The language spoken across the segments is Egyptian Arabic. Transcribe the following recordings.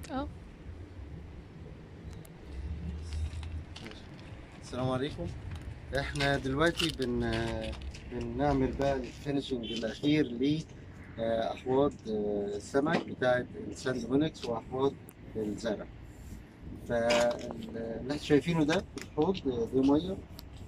اه السلام عليكم احنا دلوقتي بن بنعمل بقى الفينشنج الاخير لاحواض السمك بتاعت الساندونكس واحواض الزرع فاللي احنا شايفينه ده الحوض دي ميه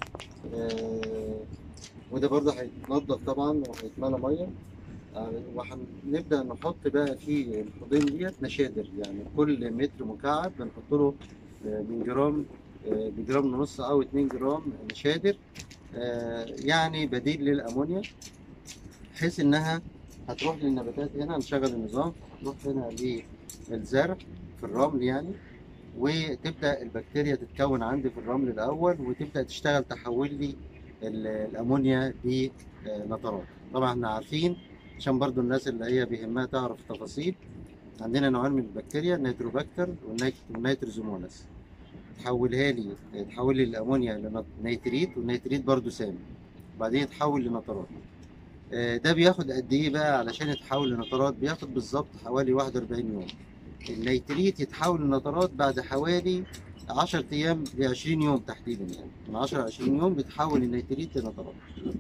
آه، وده برضه هيتنضف طبعا وهيتملى ميه آه، وهنبدا نحط بقى في الحوضين ديت نشادر يعني كل متر مكعب بنحط له آه، من جرام آه، بجرام ونص او 2 جرام نشادر آه، يعني بديل للامونيا بحيث انها هتروح للنباتات هنا نشغل النظام تروح هنا للزرع في الرمل يعني وتبدا البكتيريا تتكون عندي في الرمل الاول وتبدا تشتغل تحول لي ال- الامونيا لنترات طبعا احنا عارفين عشان برضو الناس اللي هي بيهمها تعرف تفاصيل عندنا نوعين من البكتيريا النيتروباكتر والنيت- والنيتروزوموناس تحولها لي تحول لي الامونيا لنيتريت والنيتريت برضو سام وبعدين يتحول لنترات آه، ده بياخد قد ايه بقى علشان يتحول لنترات بياخد بالظبط حوالي 41 يوم النيتريت يتحول لنترات بعد حوالي 10 ايام ل 20 يوم تحديدا يعني من 10 ل 20 يوم بيتحول النيتريت لنترات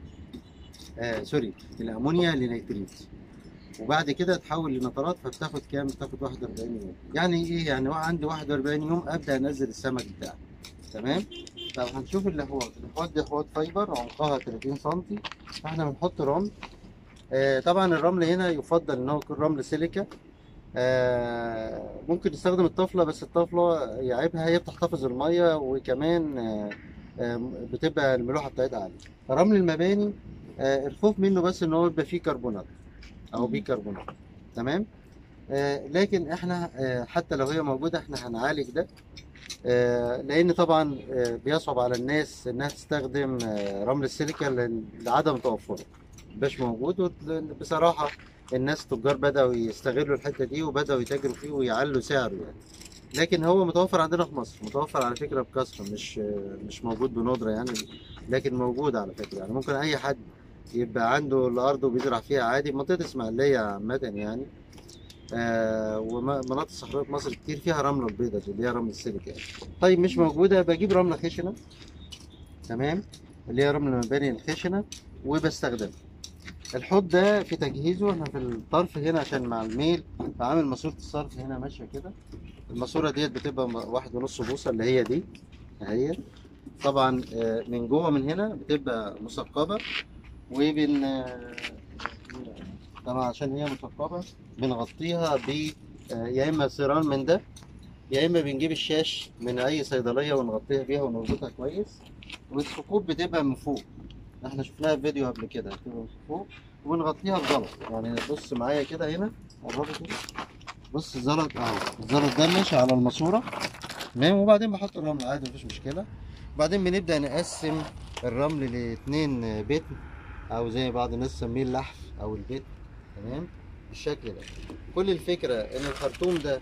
آه سوري الامونيا لنيتريت وبعد كده تحول لنترات فبتاخد كام؟ بتاخد 41 يوم يعني ايه يعني عندي 41 يوم ابدا انزل السمك بتاعي تمام طب هنشوف الاحواض الاحواض دي احواض فايبر عمقها 30 سم فاحنا بنحط رمل آه طبعا الرمل هنا يفضل ان هو يكون رمل سيليكا آه ممكن نستخدم الطفله بس الطفله عيبها هي بتحتفظ الميه وكمان آه آه بتبقى الملوحه بتاعتها عاليه فرمل المباني آه الخوف منه بس ان هو يبقى فيه كربونات او بيكربونات تمام آه لكن احنا آه حتى لو هي موجوده احنا هنعالج ده آه لان طبعا آه بيصعب على الناس انها تستخدم آه رمل السيليكا لأن- لعدم توفره مش موجود وت- بصراحه الناس تجار بدأوا يستغلوا الحتة دي وبدأوا يتاجروا فيه ويعلوا سعره يعني لكن هو متوفر عندنا في مصر متوفر على فكرة بكثرة مش مش موجود بندرة يعني لكن موجود على فكرة يعني ممكن أي حد يبقى عنده الأرض وبيزرع فيها عادي منطقة إسماعيلية عامة يعني آه ومناطق صحراء في مصر كتير فيها رملة البيضاء دي اللي هي رمل السيليكا يعني. طيب مش موجودة بجيب رملة خشنة تمام اللي هي رمل المباني الخشنة وبستخدمها الحوض ده في تجهيزه احنا في الطرف هنا عشان مع الميل بعمل ماسورة الصرف هنا ماشية كده الماسورة ديت بتبقى م- واحد ونص بوصة اللي هي دي اهي طبعا آه، من جوه من هنا بتبقى مثقبة وبن آه، طبعا عشان هي مثقبة بنغطيها ب آه، يا اما سيران من ده يا اما بنجيب الشاش من اي صيدلية ونغطيها بيها ونربطها كويس والثقوب بتبقى من فوق احنا شفناها في فيديو قبل كده بتبقى من فوق ونغطيها بزلط يعني بص معايا كده هنا قربي كده بص الزلط اهو الزلط ده ماشي على الماسوره تمام وبعدين بحط الرمل عادي مفيش مشكله وبعدين بنبدا نقسم الرمل لاتنين بتن او زي بعض الناس تسميه اللحف او البتن تمام بالشكل ده كل الفكره ان الخرطوم ده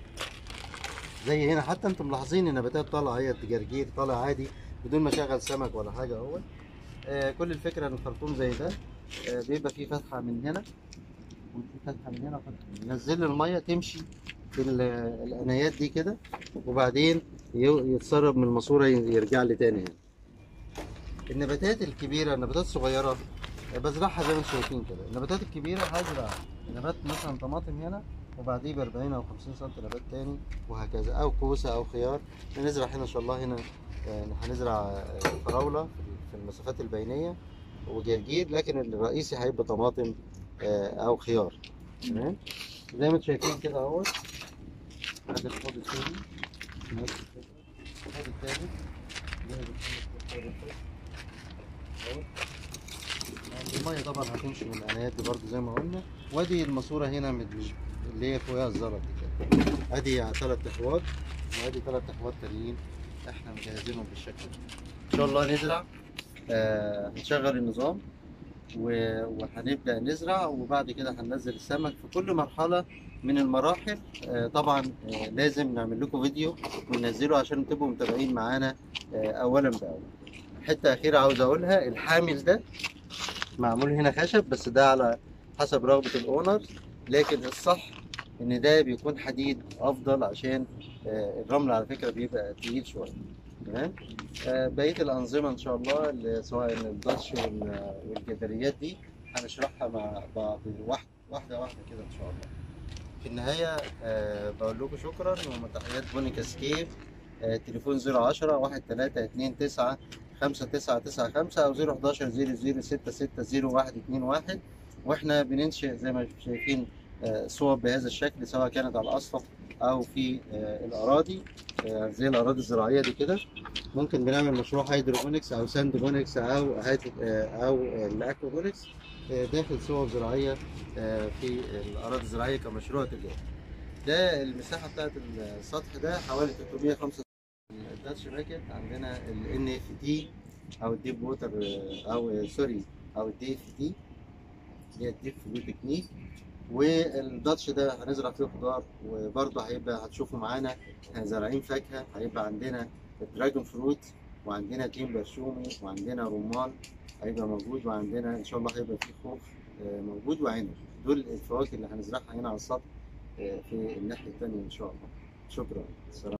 زي هنا حتى انتم ملاحظين النباتات طالعه هي الجرجير طالع عادي بدون ما اشغل سمك ولا حاجه اهو آه، كل الفكره ان الخرطوم زي ده آه، بيبقى فيه فتحه من هنا وفي فتحه من هنا وفتحه من هنا. نزل الميه تمشي في ال- القنايات دي كده وبعدين ي- يتسرب من الماسوره ي- يرجع لي تاني هنا النباتات الكبيره النباتات الصغيره آه، بزرعها زي ما انتم شايفين كده النباتات الكبيره هزرع نبات مثلا طماطم هنا وبعديه ب 40 او 50 سم نبات تاني وهكذا او كوسه او خيار نزرع هنا ان شاء الله هنا آه، هنزرع آه، فراوله في المسافات البينيه وجرجير لكن الرئيسي هيبقى طماطم آه، او خيار تمام زي ما انتم شايفين كده اهوت هذا الحوض الثاني نفس الفكرة. الحوض الثالث جاهز الحوض الثالث. اهوت. المية طبعا هتمشي من القنايات دي برضه زي ما قلنا وادي الماسورة هنا من- اللي هي فوقها الزلط دي كده ادي ثلاث احواض وادي ثلاث احواض تانيين احنا مجهزينهم بالشكل ده ان شاء الله نزرع آه هنشغل النظام و- وهنبدأ نزرع وبعد كده هننزل السمك في كل مرحلة من المراحل آه، طبعا آه، لازم نعمل لكم فيديو وننزله عشان تبقوا متابعين معانا آه، أولا بأول حتة أخيرة عاوز أقولها الحامل ده معمول هنا خشب بس ده على حسب رغبة الأونر لكن الصح ان ده بيكون حديد افضل عشان آه، الرمل على فكره بيبقى تقيل شويه تمام آه، بقيه الانظمه ان شاء الله اللي سواء الدش وال- والجداريات دي هنشرحها مع بعض واحده واحده واحده كده ان شاء الله في النهايه آه، بقول لكم شكرا وتحيات بوني كاسكيف آه، تليفون 010 1329 5995 او 011 0066 0121 واحنا بننشئ زي ما شايفين آه، صور بهذا الشكل سواء كانت على الاسطح او في آه، الاراضي آه، زي الاراضي الزراعيه دي كده ممكن بنعمل مشروع هيدروبونكس او ساندبونكس او هيد- آه، او الاكوابونكس آه، داخل صور زراعيه آه، في الاراضي الزراعيه كمشروع تجاري ده المساحه بتاعت السطح ده حوالي 305 الداتش باكيت عندنا ال اف تي او الديب ووتر او سوري او الدي اف تي اللي هي الديب فلو تكنيك والداتش ده هنزرع فيه خضار وبرضه هيبقى هتشوفوا معانا احنا زارعين فاكهه هيبقى عندنا الدراجون فروت وعندنا تين برشومي وعندنا رمان هيبقى موجود وعندنا ان شاء الله هيبقى فيه خوخ آه، موجود وعنب دول الفواكه اللي هنزرعها هنا على السطح آه، في الناحيه الثانيه ان شاء الله شكرا السلام